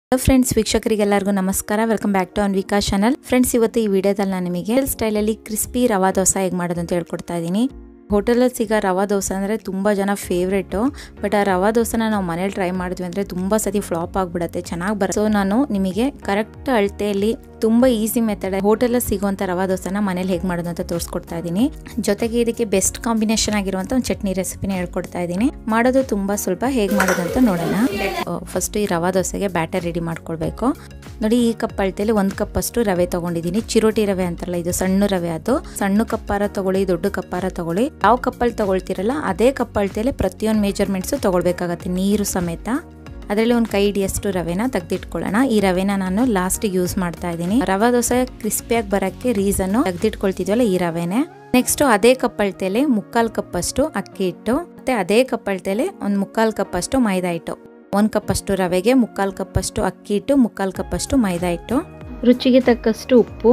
hello friends ವೀಕ್ಷಕರಿಗೆಲ್ಲರಿಗೂ ನಮಸ್ಕಾರ welcome back to Anvika channel friends ಇವತ್ತು ಈ ವಿಡಿಯೋದಲ್ಲಿ ನಾನು ನಿಮಗೆ ಸ್ಟೈಲಲ್ಲಿ ಕ್ರಿಸ್ಪಿ ರವಾ ದೋಸೆ ಹೇಗೆ ಮಾಡೋದು ಅಂತ ಹೇಳ್ಕೊಡ್ತಾ ಇದ್ದೀನಿ ಹೋಟೆಲಲ್ಲಿ ಸಿಗೋ ರವಾ ದೋಸೆ ಅಂದರೆ ತುಂಬ ಜನ ಫೇವ್ರೇಟು ಬಟ್ ಆ ರವಾ ದೋಸೆನ ನಾವು ಮನೇಲಿ ಟ್ರೈ ಮಾಡಿದ್ವಿ ಅಂದರೆ ತುಂಬ ಸತಿ ಫ್ಲಾಪ್ ಆಗಿಬಿಡುತ್ತೆ ಚೆನ್ನಾಗಿ ಬರುತ್ತೆ ಸೊ ನಾನು ನಿಮಗೆ ಕರೆಕ್ಟ್ ಅಳತೆಯಲ್ಲಿ ತುಂಬ ಈಸಿ ಮೆಥಡ್ ಹೋಟೆಲಲ್ಲಿ ಸಿಗುವಂಥ ರವಾ ದೋಸೆನ ಮನೇಲಿ ಹೇಗೆ ಮಾಡೋದು ಅಂತ ತೋರಿಸ್ಕೊಡ್ತಾ ಇದ್ದೀನಿ ಜೊತೆಗೆ ಇದಕ್ಕೆ ಬೆಸ್ಟ್ ಕಾಂಬಿನೇಷನ್ ಆಗಿರುವಂಥ ಒಂದು ಚಟ್ನಿ ರೆಸಿಪಿನ ಹೇಳ್ಕೊಡ್ತಾ ಇದ್ದೀನಿ ಮಾಡೋದು ತುಂಬ ಸ್ವಲ್ಪ ಹೇಗೆ ಮಾಡೋದು ಅಂತ ನೋಡೋಣ ಫಸ್ಟ್ ಈ ರವಾ ದೋಸೆಗೆ ಬ್ಯಾಟರ್ ರೆಡಿ ಮಾಡ್ಕೊಳ್ಬೇಕು ನೋಡಿ ಈ ಕಪ್ ಅಳತೆಯಲ್ಲಿ ಒಂದು ಕಪ್ ಅಷ್ಟು ರವೆ ತಗೊಂಡಿದ್ದೀನಿ ಚಿರೋಟಿ ರವೆ ಅಂತಾರಲ್ಲ ಇದು ಸಣ್ಣ ರವೆ ಅದು ಸಣ್ಣ ಕಪ್ಪಾರ ತಗೊಳ್ಳಿ ದೊಡ್ಡ ಕಪ್ಪಾರ ತಗೊಳ್ಳಿ ಯಾವ ಕಪ್ಪಲ್ಲಿ ತಗೊಳ್ತಿರಲ್ಲ ಅದೇ ಕಪ್ ಅಳತೆಯಲ್ಲಿ ಪ್ರತಿಯೊಂದು ಮೆಜರ್ಮೆಂಟ್ಸು ತಗೊಳ್ಬೇಕಾಗತ್ತೆ ನೀರು ಸಮೇತ ಅದರಲ್ಲಿ ಒಂದು ಕೈ ಹಿಡಿಯಷ್ಟು ರವೆನ ತೆಗೆದಿಟ್ಕೊಳ್ಳೋಣ ಈ ರವೆನ ನಾನು ಲಾಸ್ಟಿಗೆ ಯೂಸ್ ಮಾಡ್ತಾ ಇದ್ದೀನಿ ರವಾ ದೋಸೆ ಕ್ರಿಸ್ಪಿಯಾಗಿ ಬರೋಕ್ಕೆ ರೀಸನ್ನು ತೆಗೆದಿಟ್ಕೊಳ್ತಿದ್ವಲ್ಲ ಈ ರವೆನೆ ನೆಕ್ಸ್ಟ್ ಅದೇ ಕಪ್ ಅಳತೆಯಲ್ಲಿ ಮುಕ್ಕಾಲು ಕಪ್ ಅಷ್ಟು ಅಕ್ಕಿ ಹಿಟ್ಟು ಮತ್ತೆ ಅದೇ ಕಪ್ ಅಳತೆಯಲ್ಲಿ ಒಂದು ಮುಕ್ಕಾಲು ಕಪ್ ಅಷ್ಟು ಮೈದಾ ಹಿಟ್ಟು ಒಂದು ಕಪ್ ಅಷ್ಟು ರವೆಗೆ ಮುಕ್ಕಾಲು ಕಪ್ ಅಷ್ಟು ಅಕ್ಕಿ ಹಿಟ್ಟು ಮುಕ್ಕಾಲು ಕಪ್ ಅಷ್ಟು ಮೈದಾ ಹಿಟ್ಟು ರುಚಿಗೆ ತಕ್ಕಷ್ಟು ಉಪ್ಪು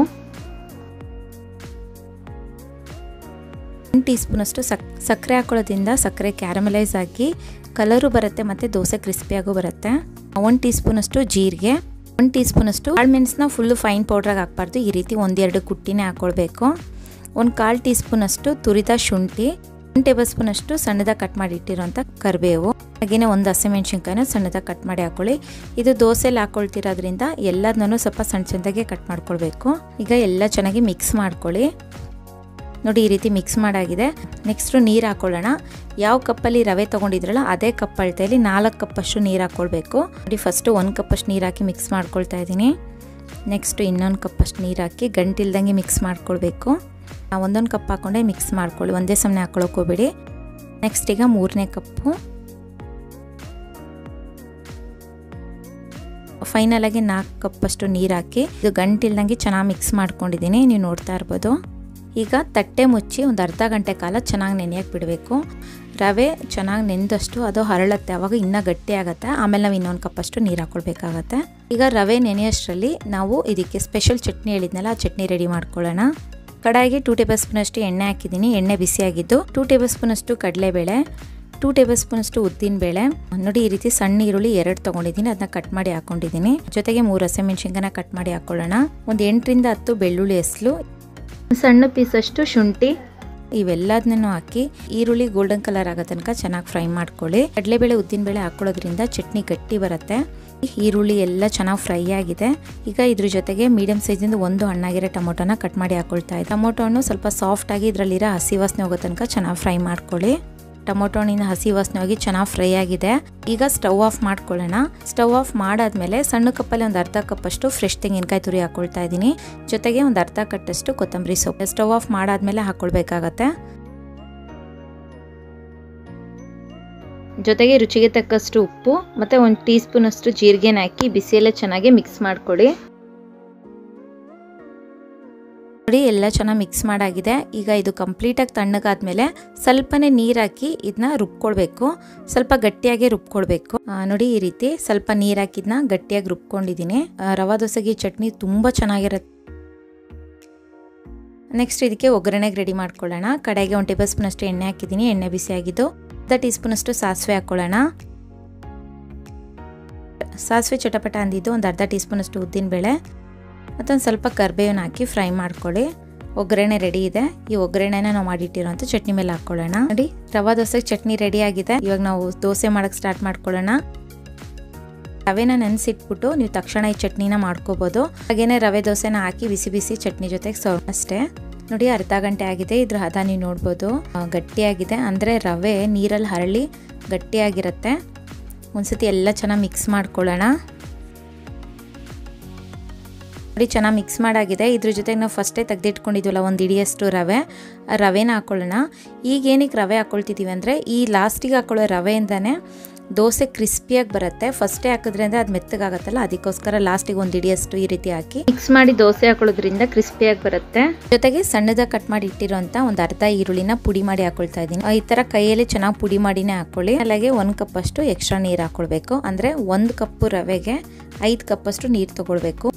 ಒಂದು ಟೀ ಸ್ಪೂನ್ ಅಷ್ಟು ಸಕ್ ಸಕ್ಕರೆ ಹಾಕೊಳ್ಳೋದ್ರಿಂದ ಸಕ್ಕರೆ ಕ್ಯಾರಮಲೈಸ್ ಆಗಿ ಕಲರು ಬರುತ್ತೆ ಮತ್ತು ದೋಸೆ ಕ್ರಿಸ್ಪಿಯಾಗೂ ಬರುತ್ತೆ ಒಂದು ಟೀ ಸ್ಪೂನ್ ಅಷ್ಟು ಜೀರಿಗೆ ಒಂದು ಟೀ ಸ್ಪೂನ್ ಅಷ್ಟು ಕಾಳು ಮೆಣಸನ್ನ ಫುಲ್ಲು ಫೈನ್ ಪೌಡ್ರಾಗಿ ಹಾಕ್ಬಾರ್ದು ಈ ರೀತಿ ಒಂದೆರಡು ಕುಟ್ಟಿನೇ ಹಾಕ್ಕೊಳ್ಬೇಕು ಒಂದು ಕಾಲು ಟೀ ಸ್ಪೂನ್ ಅಷ್ಟು ತುರಿದ ಶುಂಠಿ ಒಂದು ಟೇಬಲ್ ಸ್ಪೂನ್ ಅಷ್ಟು ಸಣ್ಣದಾಗಿ ಕಟ್ ಮಾಡಿ ಇಟ್ಟಿರೋಂಥ ಕರಿಬೇವು ಹಾಗೆಯೇ ಒಂದು ಹಸಿಮೆಣ್ಸಿನ್ಕಾಯಿನ ಸಣ್ಣದಾಗಿ ಕಟ್ ಮಾಡಿ ಹಾಕೊಳ್ಳಿ ಇದು ದೋಸೆಲಿ ಹಾಕೊಳ್ತಿರೋದ್ರಿಂದ ಎಲ್ಲದನ್ನೂ ಸ್ವಲ್ಪ ಸಣ್ಣ ಸಣ್ಣದಾಗೆ ಕಟ್ ಮಾಡ್ಕೊಳ್ಬೇಕು ಈಗ ಎಲ್ಲ ಚೆನ್ನಾಗಿ ಮಿಕ್ಸ್ ಮಾಡ್ಕೊಳ್ಳಿ ನೋಡಿ ಈ ರೀತಿ ಮಿಕ್ಸ್ ಮಾಡಾಗಿದೆ ನೆಕ್ಸ್ಟು ನೀರು ಹಾಕೊಳ್ಳೋಣ ಯಾವ ಕಪ್ಪಲ್ಲಿ ರವೆ ತೊಗೊಂಡಿದ್ರಲ್ಲ ಅದೇ ಕಪ್ ಅಳತೆಯಲ್ಲಿ ನಾಲ್ಕು ಕಪ್ಪಷ್ಟು ನೀರು ಹಾಕ್ಕೊಳ್ಬೇಕು ನೋಡಿ ಫಸ್ಟು ಒಂದು ಕಪ್ಪಷ್ಟು ನೀರು ಹಾಕಿ ಮಿಕ್ಸ್ ಮಾಡ್ಕೊಳ್ತಾ ಇದ್ದೀನಿ ನೆಕ್ಸ್ಟು ಇನ್ನೊಂದು ಕಪ್ಪಷ್ಟು ನೀರು ಹಾಕಿ ಗಂಟಿಲ್ದಂಗೆ ಮಿಕ್ಸ್ ಮಾಡ್ಕೊಳ್ಬೇಕು ಒಂದೊಂದು ಕಪ್ ಹಾಕ್ಕೊಂಡೆ ಮಿಕ್ಸ್ ಮಾಡ್ಕೊಳ್ಳಿ ಒಂದೇ ಸಮನೆ ಹಾಕ್ಕೊಳಕ್ಕೆ ಹೋಗ್ಬೇಡಿ ನೆಕ್ಸ್ಟ್ ಈಗ ಮೂರನೇ ಕಪ್ಪು ಫೈನಲಾಗಿ ನಾಲ್ಕು ಕಪ್ಪಷ್ಟು ನೀರು ಹಾಕಿ ಇದು ಗಂಟಿಲ್ದಂಗೆ ಚೆನ್ನಾಗಿ ಮಿಕ್ಸ್ ಮಾಡ್ಕೊಂಡಿದ್ದೀನಿ ನೀವು ನೋಡ್ತಾ ಇರ್ಬೋದು ಈಗ ತಟ್ಟೆ ಮುಚ್ಚಿ ಒಂದು ಅರ್ಧ ಗಂಟೆ ಕಾಲ ಚೆನ್ನಾಗಿ ನೆನೆಯಕ್ಕೆ ಬಿಡಬೇಕು ರವೆ ಚೆನ್ನಾಗಿ ನೆನೆದಷ್ಟು ಅದು ಹರಳುತ್ತೆ ಅವಾಗ ಇನ್ನೂ ಗಟ್ಟಿ ಆಗುತ್ತೆ ಆಮೇಲೆ ನಾವು ಇನ್ನೊಂದು ಕಪ್ಪಷ್ಟು ನೀರು ಹಾಕ್ಕೊಳ್ಬೇಕಾಗತ್ತೆ ಈಗ ರವೆ ನೆನೆಯೋಷ್ಟರಲ್ಲಿ ನಾವು ಇದಕ್ಕೆ ಸ್ಪೆಷಲ್ ಚಟ್ನಿ ಹೇಳಿದ್ನಲ್ಲ ಆ ಚಟ್ನಿ ರೆಡಿ ಮಾಡ್ಕೊಳ್ಳೋಣ ಕಡಾಯಿಗೆ ಟೂ ಟೇಬಲ್ ಸ್ಪೂನ್ ಅಷ್ಟು ಎಣ್ಣೆ ಹಾಕಿದ್ದೀನಿ ಎಣ್ಣೆ ಬಿಸಿಯಾಗಿದ್ದು ಟೂ ಟೇಬಲ್ ಸ್ಪೂನ್ ಅಷ್ಟು ಕಡಲೆಬೇಳೆ ಟೂ ಟೇಬಲ್ ಸ್ಪೂನ್ ಅಷ್ಟು ಉದ್ದಿನಬೇಳೆ ನೋಡಿ ಈ ರೀತಿ ಸಣ್ಣ ಈರುಳ್ಳಿ ಎರಡು ತೊಗೊಂಡಿದ್ದೀನಿ ಅದನ್ನ ಕಟ್ ಮಾಡಿ ಹಾಕೊಂಡಿದ್ದೀನಿ ಜೊತೆಗೆ ಮೂರು ಹಸಿಮೆಣ್ಸಿನ್ಕಾಯನ್ನ ಕಟ್ ಮಾಡಿ ಹಾಕೊಳ್ಳೋಣ ಒಂದು ಎಂಟರಿಂದ ಹತ್ತು ಬೆಳ್ಳುಳ್ಳಿ ಹೆಸಲು ಸಣ್ಣ ಪೀಸಷ್ಟು ಶುಂಠಿ ಇವೆಲ್ಲದನ್ನೂ ಹಾಕಿ ಈರುಳ್ಳಿ ಗೋಲ್ಡನ್ ಕಲರ್ ಆಗೋ ತನಕ ಚೆನ್ನಾಗಿ ಫ್ರೈ ಮಾಡ್ಕೊಳ್ಳಿ ಕಡಲೆಬೇಳೆ ಉದ್ದಿನಬೇಳೆ ಹಾಕೊಳ್ಳೋದ್ರಿಂದ ಚಟ್ನಿ ಗಟ್ಟಿ ಬರುತ್ತೆ ಈರುಳ್ಳಿ ಎಲ್ಲ ಚೆನ್ನಾಗಿ ಫ್ರೈ ಆಗಿದೆ ಈಗ ಇದ್ರ ಜೊತೆಗೆ ಮೀಡಿಯಂ ಸೈಜಿಂದ ಒಂದು ಹಣ್ಣಾಗಿರೋ ಟೊಮೊಟೊನ ಕಟ್ ಮಾಡಿ ಹಾಕೊಳ್ತಾ ಇದ್ದೆ ಟೊಮೊಟೊ ಹಣ್ಣು ಸ್ವಲ್ಪ ಸಾಫ್ಟ್ ಆಗಿ ಇದರಲ್ಲಿರೋ ಹಸಿ ವಾಸನೆ ಹೋಗೋ ತನಕ ಚೆನ್ನಾಗಿ ಫ್ರೈ ಮಾಡ್ಕೊಳ್ಳಿ ಟೊಮೊಟೊ ಹಣ್ಣಿನ ಹಸಿ ವಾಸನೆ ಹೋಗಿ ಚೆನ್ನಾಗಿ ಫ್ರೈ ಆಗಿದೆ ಈಗ ಸ್ಟವ್ ಆಫ್ ಮಾಡ್ಕೊಳ್ಳೋಣ ಸ್ಟವ್ ಆಫ್ ಮಾಡಾದ್ಮೇಲೆ ಸಣ್ಣ ಕಪ್ಪಲ್ಲಿ ಒಂದು ಅರ್ಧ ಕಪ್ಪಷ್ಟು ಫ್ರೆಶ್ ತೆಂಗಿನಕಾಯಿ ತುರಿ ಹಾಕೊಳ್ತಾ ಇದ್ದೀನಿ ಜೊತೆಗೆ ಒಂದು ಅರ್ಧ ಕಟ್ಟಷ್ಟು ಕೊತ್ತಂಬರಿ ಸೊಪ್ಪು ಸ್ಟವ್ ಆಫ್ ಮಾಡಾದ್ಮೇಲೆ ಹಾಕೊಳ್ಬೇಕಾಗತ್ತೆ ಜೊತೆಗೆ ರುಚಿಗೆ ತಕ್ಕಷ್ಟು ಉಪ್ಪು ಮತ್ತು ಒಂದು ಟೀ ಸ್ಪೂನ್ ಅಷ್ಟು ಜೀರಿಗೆನ ಹಾಕಿ ಬಿಸಿಯಲ್ಲೇ ಚೆನ್ನಾಗಿ ಮಿಕ್ಸ್ ಮಾಡ್ಕೊಳ್ಳಿ ನೋಡಿ ಎಲ್ಲ ಚೆನ್ನಾಗಿ ಮಿಕ್ಸ್ ಮಾಡಾಗಿದೆ ಈಗ ಇದು ಕಂಪ್ಲೀಟಾಗಿ ತಣ್ಣಗಾದ್ಮೇಲೆ ಸ್ವಲ್ಪನೇ ನೀರು ಹಾಕಿ ಇದನ್ನ ರುಬ್ಕೊಳ್ಬೇಕು ಸ್ವಲ್ಪ ಗಟ್ಟಿಯಾಗಿ ರುಬ್ಕೊಳ್ಬೇಕು ನೋಡಿ ಈ ರೀತಿ ಸ್ವಲ್ಪ ನೀರು ಹಾಕಿದ್ನ ಗಟ್ಟಿಯಾಗಿ ರುಬ್ಕೊಂಡಿದ್ದೀನಿ ರವಾ ದೋಸೆಗೆ ಚಟ್ನಿ ತುಂಬ ಚೆನ್ನಾಗಿರುತ್ತೆ ನೆಕ್ಸ್ಟ್ ಇದಕ್ಕೆ ಒಗ್ಗರಣೆಗೆ ರೆಡಿ ಮಾಡ್ಕೊಳ್ಳೋಣ ಕಡೆಗೆ ಒಂದು ಟೇಬಲ್ ಸ್ಪೂನ್ ಅಷ್ಟು ಎಣ್ಣೆ ಹಾಕಿದ್ದೀನಿ ಎಣ್ಣೆ ಬಿಸಿಯಾಗಿದ್ದು ಅರ್ಧ ಟೀ ಸ್ಪೂನ್ ಅಷ್ಟು ಸಾಸಿವೆ ಹಾಕ್ಕೊಳ್ಳೋಣ ಸಾಸಿವೆ ಚಟಪಟ ಅಂದಿದ್ದು ಒಂದು ಅರ್ಧ ಟೀ ಸ್ಪೂನ್ ಅಷ್ಟು ಉದ್ದಿನಬೇಳೆ ಮತ್ತೊಂದು ಸ್ವಲ್ಪ ಕರ್ಬೇವನ್ನ ಹಾಕಿ ಫ್ರೈ ಮಾಡ್ಕೊಳ್ಳಿ ಒಗ್ಗರಣೆ ರೆಡಿ ಇದೆ ಈ ಒಗ್ಗರಣೆನ ನಾವು ಮಾಡಿಟ್ಟಿರೋಂಥ ಚಟ್ನಿ ಮೇಲೆ ಹಾಕ್ಕೊಳ್ಳೋಣ ನೋಡಿ ರವಾ ದೋಸೆ ಚಟ್ನಿ ರೆಡಿ ಆಗಿದೆ ಇವಾಗ ನಾವು ದೋಸೆ ಮಾಡೋಕ್ಕೆ ಸ್ಟಾರ್ಟ್ ಮಾಡ್ಕೊಳ್ಳೋಣ ರವೆನ ನೆನೆಸಿಟ್ಬಿಟ್ಟು ನೀವು ತಕ್ಷಣ ಈ ಚಟ್ನಿನ ಮಾಡ್ಕೋಬೋದು ಹಾಗೇನೆ ರವೆ ದೋಸೆನ ಹಾಕಿ ಬಿಸಿ ಬಿಸಿ ಚಟ್ನಿ ಜೊತೆಗೆ ಸರ್ವ್ ಅಷ್ಟೇ ನೋಡಿ ಅರ್ಧ ಗಂಟೆ ಆಗಿದೆ ಇದ್ರ ಹದ ನೀವು ನೋಡ್ಬೋದು ಗಟ್ಟಿಯಾಗಿದೆ ಅಂದರೆ ರವೆ ನೀರಲ್ಲಿ ಹರಳಿ ಗಟ್ಟಿಯಾಗಿರುತ್ತೆ ಒಂದ್ಸತಿ ಎಲ್ಲ ಚೆನ್ನಾಗಿ ಮಿಕ್ಸ್ ಮಾಡ್ಕೊಳ್ಳೋಣ ನೋಡಿ ಚೆನ್ನಾಗಿ ಮಿಕ್ಸ್ ಮಾಡಾಗಿದೆ ಇದ್ರ ಜೊತೆಗೆ ನಾವು ಫಸ್ಟೇ ತೆಗೆದಿಟ್ಕೊಂಡಿದ್ವಲ್ಲ ಒಂದು ಇಡಿಯಷ್ಟು ರವೆ ಆ ರವೆನ ಹಾಕೊಳ್ಳೋಣ ಈಗ ಏನಕ್ಕೆ ರವೆ ಹಾಕ್ಕೊಳ್ತಿದ್ದೀವಿ ಅಂದರೆ ಈ ಲಾಸ್ಟಿಗೆ ಹಾಕೊಳ್ಳೋ ರವೆಯಿಂದನೇ ದೋಸೆ ಕ್ರಿಸ್ಪಿಯಾಗಿ ಬರುತ್ತೆ ಫಸ್ಟೇ ಹಾಕಿದ್ರೆ ಅಂದರೆ ಅದು ಮೆತ್ತಗಾಗತ್ತಲ್ಲ ಅದಕ್ಕೋಸ್ಕರ ಲಾಸ್ಟಿಗೆ ಒಂದು ಇಡಿಯಷ್ಟು ಈ ರೀತಿ ಹಾಕಿ ಮಿಕ್ಸ್ ಮಾಡಿ ದೋಸೆ ಹಾಕೊಳ್ಳೋದ್ರಿಂದ ಕ್ರಿಸ್ಪಿಯಾಗಿ ಬರುತ್ತೆ ಜೊತೆಗೆ ಸಣ್ಣದಾಗಿ ಕಟ್ ಮಾಡಿ ಇಟ್ಟಿರೋಂಥ ಒಂದು ಅರ್ಧ ಈರುಳ್ಳಿನ ಪುಡಿ ಮಾಡಿ ಹಾಕೊಳ್ತಾ ಇದ್ದೀನಿ ಈ ಥರ ಕೈಯಲ್ಲಿ ಚೆನ್ನಾಗಿ ಪುಡಿ ಮಾಡಿನೇ ಹಾಕೊಳ್ಳಿ అలాగే ಒಂದು ಕಪ್ ಅಷ್ಟು ಎಕ್ಸ್ಟ್ರಾ ನೀರು ಹಾಕೊಳ್ಬೇಕು ಅಂದರೆ ಒಂದು ಕಪ್ಪು ರವೆಗೆ ಐದು ಕಪ್ಪಷ್ಟು ನೀರು ತಗೊಳ್ಬೇಕು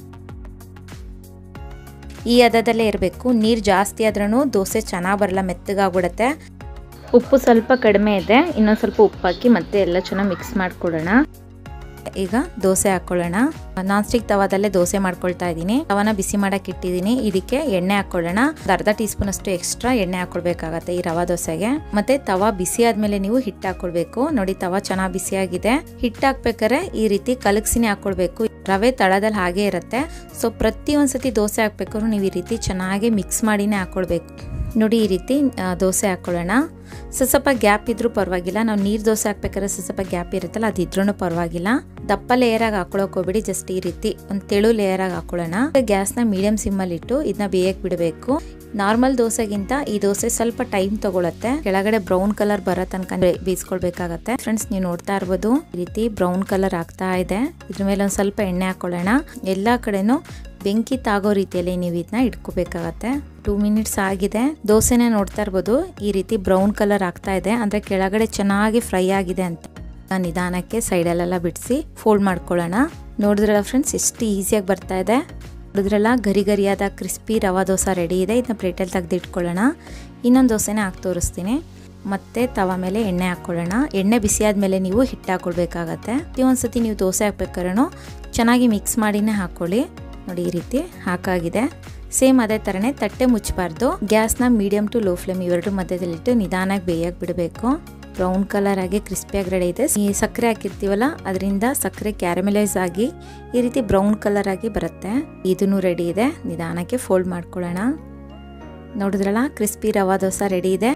ಈ ಹದದಲ್ಲೇ ಇರಬೇಕು ನೀರು ಜಾಸ್ತಿ ಆದ್ರೂ ದೋಸೆ ಚೆನ್ನಾಗಿ ಬರಲ್ಲ ಮೆತ್ತಗಾಗ್ಬಿಡುತ್ತೆ ಉಪ್ಪು ಸ್ವಲ್ಪ ಕಡಿಮೆ ಇದೆ ಇನ್ನೊಂದು ಸ್ವಲ್ಪ ಉಪ್ಪು ಹಾಕಿ ಮತ್ತೆ ಎಲ್ಲ ಚೆನ್ನಾಗಿ ಮಿಕ್ಸ್ ಮಾಡ್ಕೊಡೋಣ ಈಗ ದೋಸೆ ಹಾಕೊಳ್ಳೋಣ ನಾನ್ ಸ್ಟಿಕ್ ತವಾದಲ್ಲೇ ದೋಸೆ ಮಾಡ್ಕೊಳ್ತಾ ಇದ್ದೀನಿ ತವನ ಬಿಸಿ ಮಾಡಕ್ಕೆ ಇಟ್ಟಿದ್ದೀನಿ ಇದಕ್ಕೆ ಎಣ್ಣೆ ಹಾಕೊಳ್ಳೋಣ ಒಂದು ಅರ್ಧ ಟೀ ಸ್ಪೂನ್ ಅಷ್ಟು ಎಕ್ಸ್ಟ್ರಾ ಎಣ್ಣೆ ಹಾಕೊಳ್ಬೇಕಾಗತ್ತೆ ಈ ರವಾ ದೋಸೆಗೆ ಮತ್ತೆ ತವಾ ಬಿಸಿ ಆದ್ಮೇಲೆ ನೀವು ಹಿಟ್ಟು ಹಾಕೊಳ್ಬೇಕು ನೋಡಿ ತವಾ ಚೆನ್ನಾಗಿ ಬಿಸಿಯಾಗಿದೆ ಹಿಟ್ಟು ಹಾಕ್ಬೇಕಾದ್ರೆ ಈ ರೀತಿ ಕಲಗ್ಸಿನೇ ಹಾಕೊಳ್ಬೇಕು ರವೆ ತಳದಲ್ಲಿ ಹಾಗೆ ಇರುತ್ತೆ ಸೊ ಪ್ರತಿ ಒಂದ್ಸತಿ ದೋಸೆ ಹಾಕ್ಬೇಕಾದ್ರೂ ನೀವು ಈ ರೀತಿ ಚೆನ್ನಾಗಿ ಮಿಕ್ಸ್ ಮಾಡಿನೇ ಹಾಕೊಳ್ಬೇಕು ನೋಡಿ ಈ ರೀತಿ ದೋಸೆ ಹಾಕೊಳ್ಳೋಣ ಸ್ವಲ್ಪ ಗ್ಯಾಪ್ ಇದ್ರೂ ಪರವಾಗಿಲ್ಲ ನಾವು ನೀರು ದೋಸೆ ಹಾಕ್ಬೇಕಾದ್ರೆ ಸ್ವಲ್ಪ ಗ್ಯಾಪ್ ಇರುತ್ತಲ್ಲ ಅದು ಇದ್ರೂ ಪರವಾಗಿಲ್ಲ ದಪ್ಪ ಲೇಯರಾಗಿ ಹಾಕೊಳಕ್ ಹೋಗ್ಬಿಡಿ ಜಸ್ಟ್ ಈ ರೀತಿ ಒಂದು ತೆಳು ಲೇಯರಾಗಿ ಹಾಕೊಳ್ಳೋಣ ಗ್ಯಾಸ್ನ ಮೀಡಿಯಂ ಸಿಮ್ಮಲ್ಲಿ ಇಟ್ಟು ಇದನ್ನ ಬೇಯಕ್ಕೆ ಬಿಡಬೇಕು ನಾರ್ಮಲ್ ದೋಸೆಗಿಂತ ಈ ದೋಸೆ ಸ್ವಲ್ಪ ಟೈಮ್ ತಗೊಳತ್ತೆ ಕೆಳಗಡೆ ಬ್ರೌನ್ ಕಲರ್ ಬರೋ ತನಕ ಬೇಯಿಸ್ಕೊಳ್ಬೇಕಾಗತ್ತೆ ಫ್ರೆಂಡ್ಸ್ ನೀವು ನೋಡ್ತಾ ಇರ್ಬೋದು ಈ ರೀತಿ ಬ್ರೌನ್ ಕಲರ್ ಆಗ್ತಾ ಇದೆ ಇದ್ರ ಮೇಲೆ ಒಂದು ಸ್ವಲ್ಪ ಎಣ್ಣೆ ಹಾಕೊಳ್ಳೋಣ ಎಲ್ಲಾ ಕಡೆನೂ ಬೆಂಕಿ ತಾಗೋ ರೀತಿಯಲ್ಲಿ ನೀವು ಇದನ್ನ ಇಟ್ಕೋಬೇಕಾಗತ್ತೆ ಟೂ ಮಿನಿಟ್ಸ್ ಆಗಿದೆ ದೋಸೆನ ನೋಡ್ತಾ ಇರ್ಬೋದು ಈ ರೀತಿ ಬ್ರೌನ್ ಕಲರ್ ಆಗ್ತಾ ಇದೆ ಅಂದ್ರೆ ಕೆಳಗಡೆ ಚೆನ್ನಾಗಿ ಫ್ರೈ ಆಗಿದೆ ಅಂತ ನಿಧಾನಕ್ಕೆ ಸೈಡಲ್ಲೆಲ್ಲ ಬಿಡಿಸಿ ಫೋಲ್ಡ್ ಮಾಡ್ಕೊಳ್ಳೋಣ ನೋಡಿದ್ರಲ್ಲ ಫ್ರೆಂಡ್ಸ್ ಎಷ್ಟು ಈಸಿಯಾಗಿ ಬರ್ತಾ ಇದೆ ನೋಡಿದ್ರಲ್ಲ ಗರಿ ಗರಿಯಾದ ಕ್ರಿಸ್ಪಿ ರವಾ ದೋಸೆ ರೆಡಿ ಇದೆ ಇದನ್ನ ಪ್ಲೇಟಲ್ಲಿ ತೆಗೆದಿಟ್ಕೊಳ್ಳೋಣ ಇನ್ನೊಂದು ದೋಸೆನೇ ಹಾಕಿ ತೋರಿಸ್ತೀನಿ ಮತ್ತೆ ತವ ಮೇಲೆ ಎಣ್ಣೆ ಹಾಕ್ಕೊಳ್ಳೋಣ ಎಣ್ಣೆ ಬಿಸಿ ಆದಮೇಲೆ ನೀವು ಹಿಟ್ಟು ಹಾಕೊಳ್ಬೇಕಾಗತ್ತೆ ಒಂದ್ಸತಿ ನೀವು ದೋಸೆ ಹಾಕ್ಬೇಕಾದ್ರೂ ಚೆನ್ನಾಗಿ ಮಿಕ್ಸ್ ಮಾಡಿನೇ ಹಾಕ್ಕೊಳ್ಳಿ ನೋಡಿ ಈ ರೀತಿ ಹಾಕಾಗಿದೆ ಸೇಮ್ ಅದೇ ಥರನೇ ತಟ್ಟೆ ಮುಚ್ಚಬಾರ್ದು ಗ್ಯಾಸ್ನ ಮೀಡಿಯಂ ಟು ಲೋ ಫ್ಲೇಮ್ ಇವೆರಡು ಮಧ್ಯದಲ್ಲಿಟ್ಟು ನಿಧಾನಾಗಿ ಬೇಯಕ್ಕೆ ಬಿಡಬೇಕು ಬ್ರೌನ್ ಕಲರ್ ಆಗಿ ಕ್ರಿಸ್ಪಿಯಾಗಿ ರೆಡಿ ಇದೆ ಈ ಸಕ್ಕರೆ ಹಾಕಿರ್ತೀವಲ್ಲ ಅದರಿಂದ ಸಕ್ಕರೆ ಕ್ಯಾರಮಲೈಸ್ ಆಗಿ ಈ ರೀತಿ ಬ್ರೌನ್ ಕಲರ್ ಆಗಿ ಬರುತ್ತೆ ಇದನ್ನು ರೆಡಿ ಇದೆ ನಿಧಾನಕ್ಕೆ ಫೋಲ್ಡ್ ಮಾಡ್ಕೊಳ್ಳೋಣ ನೋಡಿದ್ರಲ್ಲ ಕ್ರಿಸ್ಪಿ ರವಾ ದೋಸೆ ರೆಡಿ ಇದೆ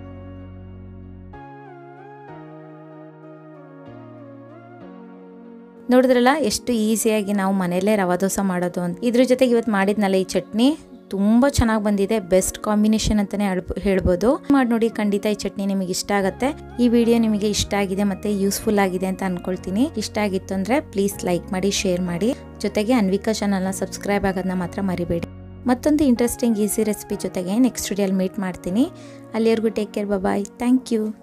ನೋಡಿದ್ರಲ್ಲ ಎಷ್ಟು ಈಸಿಯಾಗಿ ನಾವು ಮನೆಯಲ್ಲೇ ರವಾ ದೋಸೆ ಮಾಡೋದು ಅಂತ ಇದ್ರ ಜೊತೆಗೆ ಇವತ್ತು ಮಾಡಿದ್ನಲ್ಲ ಈ ಚಟ್ನಿ ತುಂಬ ಚೆನ್ನಾಗಿ ಬಂದಿದೆ ಬೆಸ್ಟ್ ಕಾಂಬಿನೇಷನ್ ಅಂತಲೇ ಹೇಳ್ಬೋದು ಮಾಡಿ ನೋಡಿ ಖಂಡಿತ ಈ ಚಟ್ನಿ ನಿಮಗೆ ಇಷ್ಟ ಆಗುತ್ತೆ ಈ ವಿಡಿಯೋ ನಿಮಗೆ ಇಷ್ಟ ಆಗಿದೆ ಮತ್ತು ಯೂಸ್ಫುಲ್ ಆಗಿದೆ ಅಂತ ಅನ್ಕೊಳ್ತೀನಿ ಇಷ್ಟ ಆಗಿತ್ತು ಅಂದರೆ ಪ್ಲೀಸ್ ಲೈಕ್ ಮಾಡಿ ಶೇರ್ ಮಾಡಿ ಜೊತೆಗೆ ಅನ್ವಿಕಾ ಚಾನಲ್ನ ಸಬ್ಸ್ಕ್ರೈಬ್ ಆಗೋದನ್ನ ಮಾತ್ರ ಮರಿಬೇಡಿ ಮತ್ತೊಂದು ಇಂಟ್ರೆಸ್ಟಿಂಗ್ ಈಸಿ ರೆಸಿಪಿ ಜೊತೆಗೆ ನೆಕ್ಸ್ಟ್ ವಿಡಿಯೋಲಿ ಮೀಟ್ ಮಾಡ್ತೀನಿ ಅಲ್ಲಿವರೆಗೂ take care bye thank you